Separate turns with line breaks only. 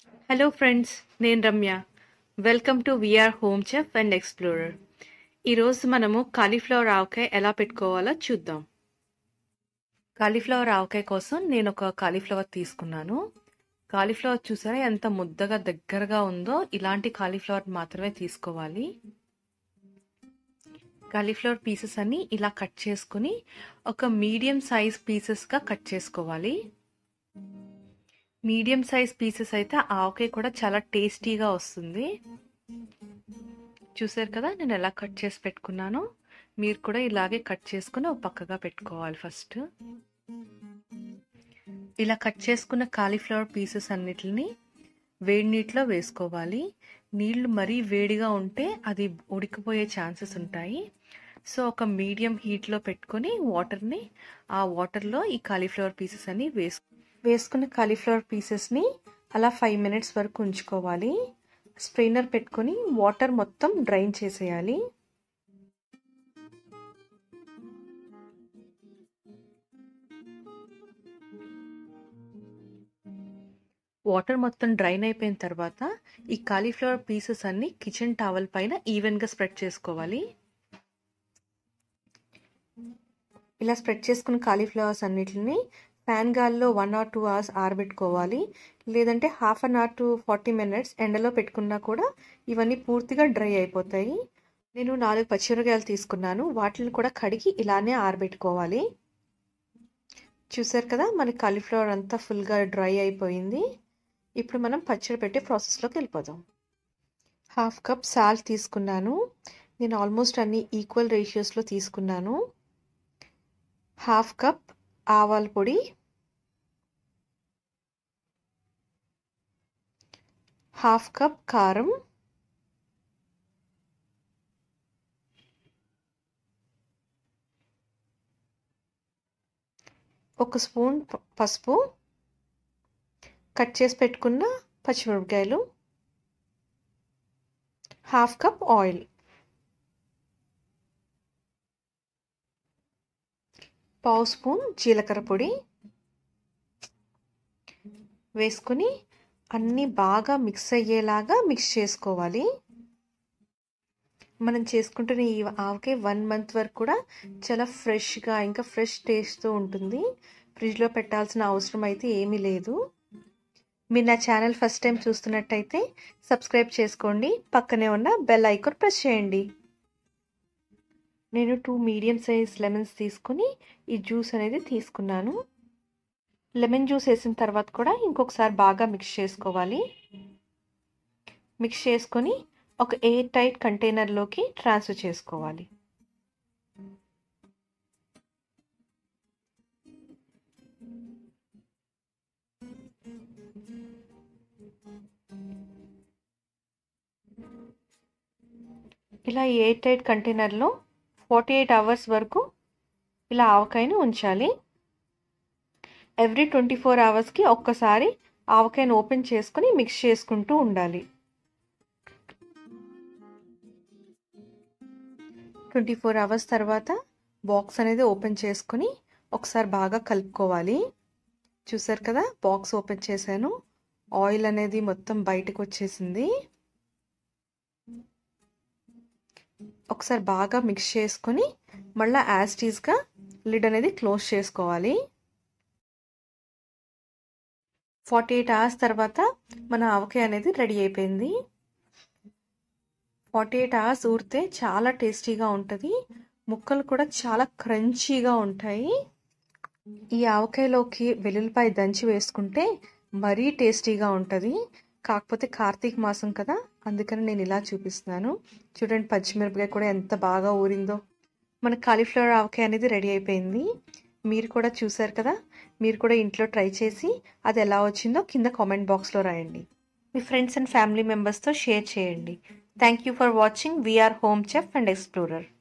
hello friends నేను Ramya welcome to VR home chef and explorer ఈరోజు మనము కాలీఫ్లవర్ ఆవకాయ ఎలా పెట్టుకోవాలో చూద్దాం కాలీఫ్లవర్ ఆవకాయ కోసం నేను ఒక కాలీఫ్లవర్ తీసుకున్నాను కాలీఫ్లవర్ చూసారా ఎంత ముద్దగా దగ్గరగా ఉందో ఇలాంటి కాలీఫ్లవర్ మాత్రమే తీసుకోవాలి కాలీఫ్లవర్ పీసెస్ అన్ని ఇలా కట్ చేసుకుని ఒక మీడియం సైజ్ పీసెస్గా కట్ చేసుకోవాలి మీడియం సైజ్ పీసెస్ అయితే ఆవకాయ కూడా చాలా టేస్టీగా వస్తుంది చూసారు కదా నేను ఎలా కట్ చేసి పెట్టుకున్నాను మీరు కూడా ఇలాగే కట్ చేసుకుని ఒక పక్కగా పెట్టుకోవాలి ఫస్ట్ ఇలా కట్ చేసుకున్న కాలీఫ్లవర్ పీసెస్ అన్నిటిని వేడి నీటిలో వేసుకోవాలి నీళ్లు మరీ వేడిగా ఉంటే అది ఉడికిపోయే ఛాన్సెస్ ఉంటాయి సో ఒక మీడియం హీట్లో పెట్టుకొని వాటర్ని ఆ వాటర్లో ఈ కాలీఫ్లవర్ పీసెస్ అన్ని వేసు వేసుకున్న కాలీఫ్లవర్ పీసెస్ని అలా ఫైవ్ మినిట్స్ వరకు ఉంచుకోవాలి స్ట్రైనర్ పెట్టుకొని వాటర్ మొత్తం డ్రైన్ చేసేయాలి వాటర్ మొత్తం డ్రైన్ అయిపోయిన తర్వాత ఈ కాలీఫ్లవర్ పీసెస్ అన్ని కిచెన్ టవల్ పైన ఈవెన్గా స్ప్రెడ్ చేసుకోవాలి ఇలా స్ప్రెడ్ చేసుకున్న కాలీఫ్లవర్స్ అన్నిటిని ఫ్యాన్ గాల్లో వన్ ఆర్ టూ అవర్స్ ఆరబెట్టుకోవాలి లేదంటే half an hour to forty minutes ఎండలో పెట్టుకున్నా కూడా ఇవన్నీ పూర్తిగా డ్రై అయిపోతాయి నేను నాలుగు పచ్చిమిరకాయలు తీసుకున్నాను వాటిని కూడా కడిగి ఇలానే ఆరబెట్టుకోవాలి చూసారు కదా మన కాలీఫ్లవర్ అంతా ఫుల్గా డ్రై అయిపోయింది ఇప్పుడు మనం పచ్చడి పెట్టే ప్రాసెస్లోకి వెళ్ళిపోదాం హాఫ్ కప్ సాల్ట్ తీసుకున్నాను నేను ఆల్మోస్ట్ అన్ని ఈక్వల్ రేషియోస్లో తీసుకున్నాను హాఫ్ కప్ ఆవాల పొడి హాఫ్ కప్ కారం ఒక స్పూన్ పసుపు కట్ చేసి పెట్టుకున్న పచ్చిమిరపకాయలు హాఫ్ కప్ ఆయిల్ పావు స్పూన్ జీలకర్ర పొడి వేసుకొని అన్నీ బాగా మిక్స్ అయ్యేలాగా మిక్స్ చేసుకోవాలి మనం చేసుకుంటున్న ఈ ఆవకాయ వన్ మంత్ వరకు కూడా చాలా ఫ్రెష్గా ఇంకా ఫ్రెష్ టేస్ట్తో ఉంటుంది ఫ్రిడ్జ్లో పెట్టాల్సిన అవసరం అయితే ఏమీ లేదు మీరు నా ఛానల్ ఫస్ట్ టైం చూస్తున్నట్టయితే సబ్స్క్రైబ్ చేసుకోండి పక్కనే ఉన్న బెల్ ఐకాన్ ప్రెస్ చేయండి నేను టూ మీడియం సైజ్ లెమన్స్ తీసుకుని ఈ జ్యూస్ అనేది తీసుకున్నాను లెమన్ జ్యూస్ వేసిన తర్వాత కూడా ఇంకొకసారి బాగా మిక్స్ చేసుకోవాలి మిక్స్ చేసుకొని ఒక ఎయిర్ టైట్ కంటైనర్లోకి ట్రాన్స్ఫర్ చేసుకోవాలి ఇలా ఎయిర్ టైట్ కంటైనర్లో ఫార్టీ ఎయిట్ అవర్స్ వరకు ఇలా ఆవకాయను ఉంచాలి ఎవ్రీ ట్వంటీ ఫోర్ అవర్స్కి ఒక్కసారి ఆవకాయను ఓపెన్ చేసుకొని మిక్స్ చేసుకుంటూ ఉండాలి ట్వంటీ ఫోర్ అవర్స్ తర్వాత బాక్స్ అనేది ఓపెన్ చేసుకొని ఒకసారి బాగా కలుపుకోవాలి చూసారు కదా బాక్స్ ఓపెన్ చేశాను ఆయిల్ అనేది మొత్తం బయటకు వచ్చేసింది ఒకసారి బాగా మిక్స్ చేసుకొని మళ్ళీ యాస్టీస్గా లిడ్ అనేది క్లోజ్ చేసుకోవాలి ఫార్టీ ఎయిట్ అవర్స్ తర్వాత మన ఆవకాయ అనేది రెడీ అయిపోయింది ఫార్టీ ఎయిట్ అవర్స్ ఊరితే చాలా టేస్టీగా ఉంటుంది ముక్కలు కూడా చాలా క్రంచీగా ఉంటాయి ఈ ఆవకాయలోకి వెల్లుల్లిపాయ దంచి వేసుకుంటే మరీ టేస్టీగా ఉంటుంది కాకపోతే కార్తీక మాసం కదా అందుకని నేను ఇలా చూపిస్తున్నాను చూడండి పచ్చిమిరపకాయ కూడా ఎంత బాగా ఊరిందో మన కాలీఫ్లవర్ ఆవకాయ అనేది రెడీ అయిపోయింది మీరు కూడా చూసారు కదా మీరు కూడా ఇంట్లో ట్రై చేసి అది ఎలా వచ్చిందో కింద కామెంట్ బాక్స్లో రాయండి మీ ఫ్రెండ్స్ అండ్ ఫ్యామిలీ మెంబర్స్తో షేర్ చేయండి thank you for watching VR home chef and explorer